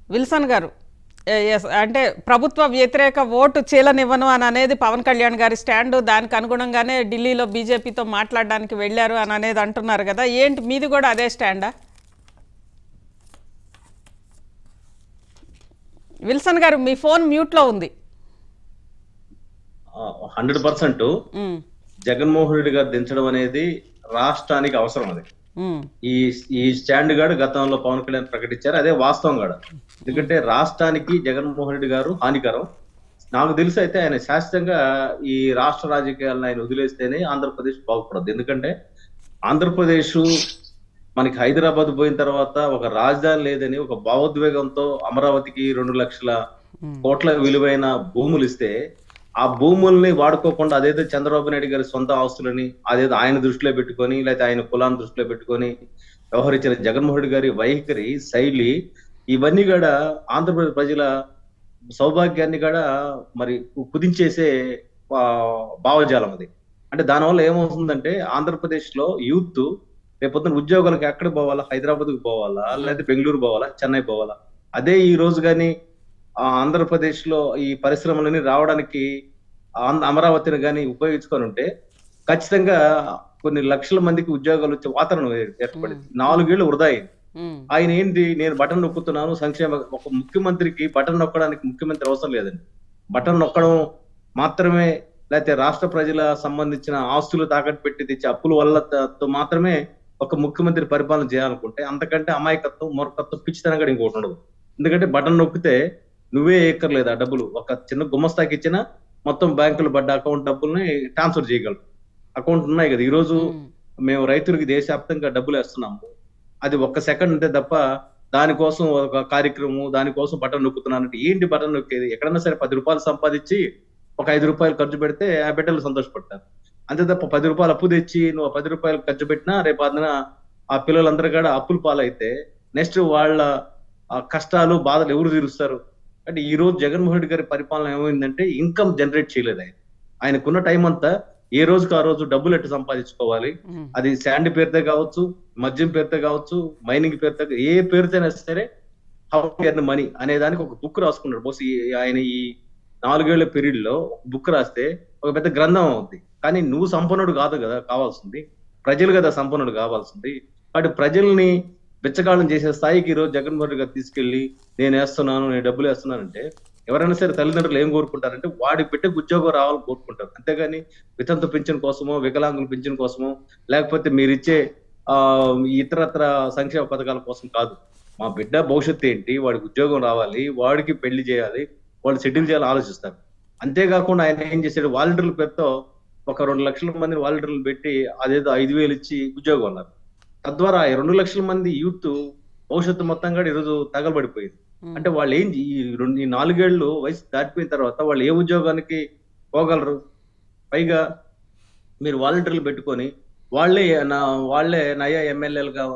Wilson గారు ఏ, yes, అంటే ప్రభుత్వ వ్యతిరేక ఓటు చీలనివ్వను అని అనేది పవన్ కళ్యాణ్ గారి స్టాండ్ దానికి అనుగుణంగానే ఢిల్లీలో బీజేపీతో మాట్లాడడానికి వెళ్ళారు అని అనేది అంటున్నారు కదా ఏంటి మీది కూడా అదే స్టాండా విల్సన్ గారు మీ ఫోన్ మ్యూట్లో ఉంది hundred percent um, Jaganmohan Reddy గారు దించడం అనేది రాష్ట్రానికి అవసరం అది ఉమ్, ఈ ఈ స్టాండ్ గాడు గతంలో పవన్ కళ్యాణ్ ప్రకటించారు అదే వాస్తవం కూడా ఎందుకంటే రాష్ట్రానికి జగన్మోహన్ రెడ్డి గారు హానికరం నాకు తెలిసి అయితే ఆయన శాశ్వతంగా ఈ రాష్ట్ర రాజకీయాలను ఆయన వదిలేస్తేనే ఆంధ్రప్రదేశ్ బాగుపడదు ఎందుకంటే ఆంధ్రప్రదేశ్ మనకి హైదరాబాద్ పోయిన తర్వాత ఒక రాజధాని లేదని ఒక భావోద్వేగంతో అమరావతికి రెండు లక్షల కోట్ల విలువైన భూములు ఇస్తే ఆ భూముల్ని వాడుకోకుండా అదేదో చంద్రబాబు నాయుడు గారి సొంత ఆస్తులని అదేదో ఆయన దృష్టిలో పెట్టుకొని లేకపోతే ఆయన కులాన్ని దృష్టిలో పెట్టుకొని వ్యవహరించిన జగన్మోహన్ రెడ్డి గారి వైఖరి శైలి ఇవన్నీ కూడా ఆంధ్రప్రదేశ్ ప్రజల సౌభాగ్యాన్ని కూడా మరి కుదించేసే ఆ, భావజాలం అది అంటే దానివల్ల ఏమవుతుందంటే ఆంధ్రప్రదేశ్ లో యూత్ రేపొద్దున ఉద్యోగాలకు ఎక్కడ పోవాలా హైదరాబాద్ కు పోవాలా లేకపోతే బెంగళూరు పోవాలా చెన్నై పోవాలా అదే ఈ రోజు కానీ ఆంధ్రప్రదేశ్ లో ఈ పరిశ్రమలని రావడానికి ఆంధ్ర- అమరావతిని కానీ ఉపయోగించుకొని ఉంటే ఖచ్చితంగా కొన్ని లక్షల మందికి ఉద్యోగాలు వచ్చే వాతావరణం ఏ- ఏర్పడింది నాలుగేళ్లు వృధా అయింది ఉమ్, ఆయన ఏంటి నేను బటన్ నొక్కుతున్నాను సంక్షేమ ఒక ముఖ్యమంత్రికి బటన్ నొక్కడానికి ముఖ్యమంత్రి అవసరం లేదండి బటన్ నొక్కడం మాత్రమే లేకపోతే రాష్ట్ర ప్రజల సంబంధించిన ఆస్తులు తాకట్టు పెట్టి తెచ్చే అప్పుల వల్ల త- తో మాత్రమే ఒక ముఖ్యమంత్రి పరిపాలన చేయాలనుకుంటే అంతకంటే అమాయకత్వం మూర్ఖత్వం పిచ్చితనం కూడా ఇంకోటి ఉండదు ఎందుకంటే బటన్ నొక్కితే నువ్వే ఎక్కర్లేదు ఆ డబ్బులు ఒక చిన్న గుమ్మస్తాకి ఇచ్చిన మొత్తం బ్యాంకులు పడ్డ అకౌంట్ డబ్బుల్ని ట్రాన్స్ఫర్ చేయగలరు అకౌంట్ ఉన్నాయి కదా ఈ రోజు ఉమ్, మేము రైతులకి దేశవ్యాప్తంగా డబ్బులు వేస్తున్నాము అది ఒక్క సెకండ్ ఉంటే తప్ప దానికోసం ఒక కార్యక్రమం దానికోసం బటన్ నొక్కుతున్నానంటే ఏంటి బటన్ నొక్కేది ఎక్కడన్నా సరే పది రూపాయలు సంపాదించి ఒక ఐదు రూపాయలు ఖర్చు పెడితే ఆ బిడ్డలు సంతోషపడతారు అంతే తప్ప పది రూపాయలు అప్పు తెచ్చి నువ్వు ఆ పది రూపాయలు ఖర్చు పెట్టినా రేపు అదన ఆ పిల్లలందరూ కూడా అప్పులు పాలైతే నెక్స్ట్ వాళ్ళ ఆ కష్టాలు బాధలు ఎవరు తీరుస్తారు అంటే ఈ రోజు జగన్మోహన్ రెడ్డి గారి పరిపాలన ఏమైందంటే ఇన్కమ్ జనరేట్ చేయలేదు ఆయన ఆయనకున్న టైం అంతా ఏ రోజుకి ఆ రోజు డబ్బులు ఎట్టు సంపాదించుకోవాలి ఉమ్, అది శాండ్ పేరుతో కావచ్చు మద్యం పేరుతో కావచ్చు మైనింగ్ పేరుతో ఏ పేరుతోనే సరే హౌ ఎర్న్ మనీ అనే దానికి ఒక బుక్ రాసుకున్నాడు బహుశా ఈ- ఆయన ఈ నాలుగేళ్ల పీరియడ్ లో బుక్ రాస్తే ఒక పెద్ద గ్రంథం అవుద్ది కానీ నువ్వు సంపన్నుడు కాదు కదా కావాల్సింది ప్రజలు కదా సంపన్నుడు కావాల్సింది కాబట్టి ప్రజల్ని బిచ్చగాళ్ళం చేసే స్థాయికి ఈ రోజు జగన్మోహన్ రెడ్డి గారు తీసుకెళ్లి నేను వేస్తున్నాను నేను డబ్బులు వేస్తున్నానంటే ఎవరైనా సరే తల్లిదండ్రులు ఏం కోరుకుంటారంటే వాడి బిడ్డకు ఉద్యోగం రావాలని కోరుకుంటారు అంతేగాని వితంతు పింఛన్ కోసమో వికలాంగుల పింఛన్ కోసమో లేకపోతే మీరిచ్చే ఆ ఇతరత్ర సంక్షేమ పథకాల కోసం కాదు మా బిడ్డ భవిష్యత్తు ఏంటి వాడికి ఉద్యోగం రావాలి వాడికి పెళ్లి చేయాలి వాళ్ళు సెటిల్ చేయాలని ఆలోచిస్తారు అంతేకాకుండా ఆయన ఏం చేశాడు వాలంటీర్ల పేరుతో ఒక రెండు లక్షల మందిని వాలంటీర్లు పెట్టి అదేదో ఐదు వేలు ఇచ్చి ఉద్యోగం అన్నారు తద్వారా ఈ రెండు లక్షల మంది యూత్ భవిష్యత్తు మొత్తం కూడా ఈరోజు తగలబడిపోయింది ఉమ్, అంటే వాళ్ళు ఏం ఈ రెండు ఈ నాలుగేళ్లు వయసు దాటిపోయిన తర్వాత వాళ్ళు ఏ ఉద్యోగానికి పోగలరు పైగా మీరు వాలంటీర్లు పెట్టుకొని వాళ్ళే నా వాళ్ళే నయా ఎమ్మెల్యేలుగా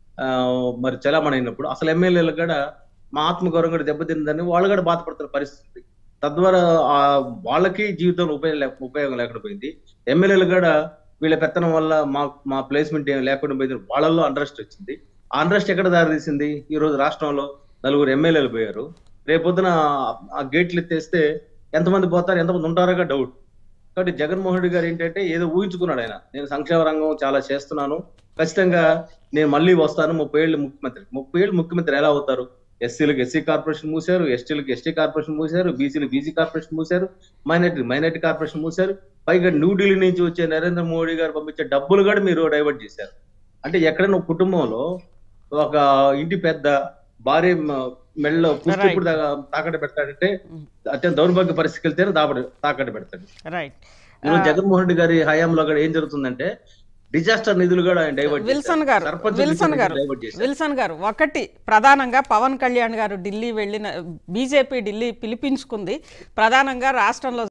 మరి చలామణి అయినప్పుడు అసలు ఎమ్మెల్యేలు కూడా మా ఆత్మగౌరవం కూడా దెబ్బతిందని వాళ్ళు కూడా బాధపడుతున్న పరిస్థితి తద్వారా ఆ వాళ్ళకి జీవితంలో ఉపయోగం లేక ఉపయోగం లేకుండా పోయింది ఎమ్మెల్యేలు కూడా వీళ్ళ పెత్తనం వల్ల మా మా ప్లేస్మెంట్ ఏం లేకుండా పోయింది వాళ్ళల్లో అండరెస్ట్ వచ్చింది ఆ అండరెస్ట్ ఎక్కడ దారి తీసింది ఈ రోజు రాష్ట్రంలో నలుగురు ఎమ్మెల్యేలు పోయారు రేపొద్దున ఆ గేట్లు ఎత్తేస్తే ఎంతమంది పోతారు ఎంతమంది ఉంటారో డౌట్ కాబట్టి జగన్మోహన్ రెడ్డి గారు ఏంటంటే ఏదో ఊహించుకున్నాడు ఆయన నేను సంక్షేమ రంగం చాలా చేస్తున్నాను ఖచ్చితంగా నేను మళ్ళీ వస్తాను ముప్పై ఏళ్ళు ముఖ్యమంత్రి ముప్పై ఏళ్ళు ముఖ్యమంత్రి ఎలా అవుతారు ఎస్సీలకు ఎస్సీ కార్పొరేషన్ మూసారు ఎస్టీలకు ఎస్టీ కార్పొరేషన్ మూసారు బీసీలకు బీసీ కార్పొరేషన్ మూసారు మైనార్టీ మైనార్టీ కార్పొరేషన్ మూసారు పైగా న్యూఢిల్లీ నుంచి వచ్చే నరేంద్ర మోడీ గారు పంపించే డబ్బులు కూడా మీరు డైవర్ట్ చేశారు అంటే ఎక్కడైనా ఒక కుటుంబంలో ఒక ఇంటి పెద్ద భార్య మ- మెడలో పుష్టి ఎప్పుడు తాక- తాకట్టు పెడతాడంటే అత్యంత దౌర్భాగ్య పరిస్థితికి వెళ్తేనే దాపడు తాకట్టు పెడతాడు రైట్ ఈరోజు జగన్మోహన్ రెడ్డి గారి హయాంలో కూడా ఏం జరుగుతుందంటే డిజాస్టర్ నిధులు కూడా ఆయన డైవర్ట్ విల్సన్ గారు విల్సన్ గారు డైవర్ట్ చేశారు విల్సన్ గారు ఒకటి ప్రధానంగా పవన్ కళ్యాణ్ గారు ఢిల్లీ వెళ్ళిన బీజేపీ ఢిల్లీ పిలిపించుకుంది ప్రధానంగా రాష్ట్రంలో